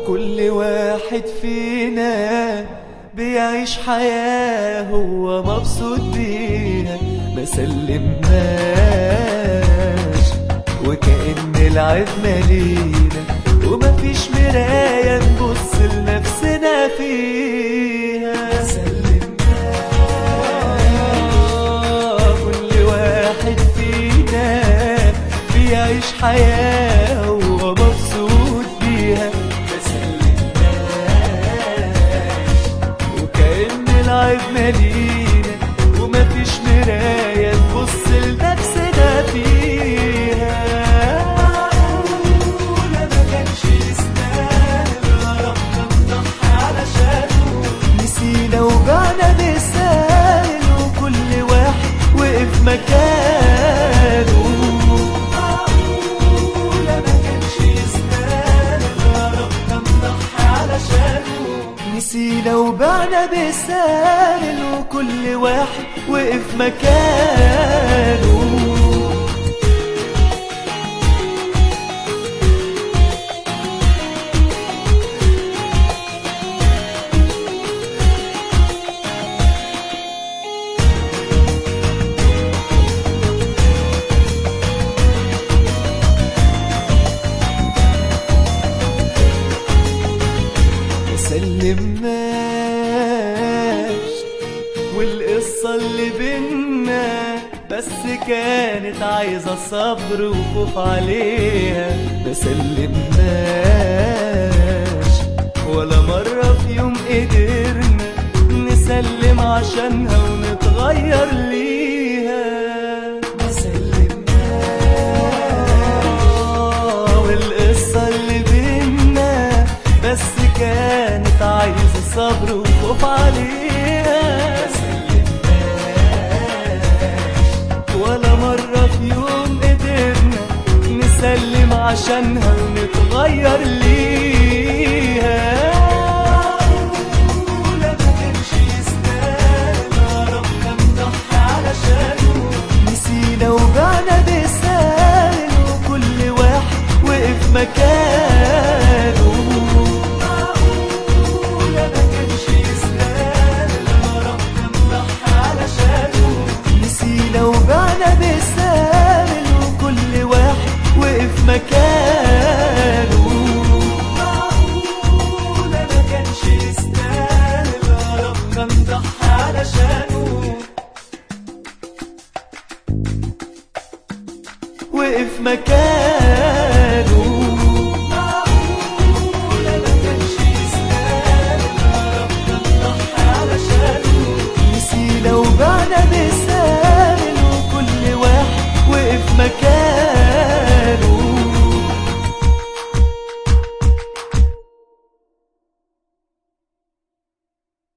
وكل واحد فينا بيعيش حياة هو مبسوط بيها ما سلمناش وكأن العيب مالينا ومفيش مراية نبص لنفسنا فيها سلمناش كل واحد فينا بيعيش حياة هو مبسوط بيها ما سلمناش وكأن العيب مالينا ومفيش مراية نبص لنفسنا فيها معقولة ما كانش يستاهل ربنا نضحي علشانه نسينا وجعنا بالسهل وكل واحد وقف مكانه معقولة ما كانش يستاهل ربنا نضحي علشانه نسينا وبعنا بالسهل وكل واحد وقف مكانه سلمناش والقصة اللي بينا بس كانت عايزة صبر وخوف عليها ما سلمناش ولا مرة في يوم قدرنا نسلم عشانها ونتغير ليها ما سلمناش والقصة اللي بينا بس كانت عايزة صبر وخوف عليها ولا مرة في يوم قدرنا نسلم عشانها ونتغير ليها معقولة ما كانش يستاهل ربنا نضحي علشانه نسينا وجعنا بالسهل وكل واحد وقف مكانه معقولة ما كانش يستاهل ربنا نضحي علشانه نسينا وجعنا بالسهل وكل واحد وقف مكانه معقولة ما كانش يستاهل ربنا نضحي علشانه وقف مكانه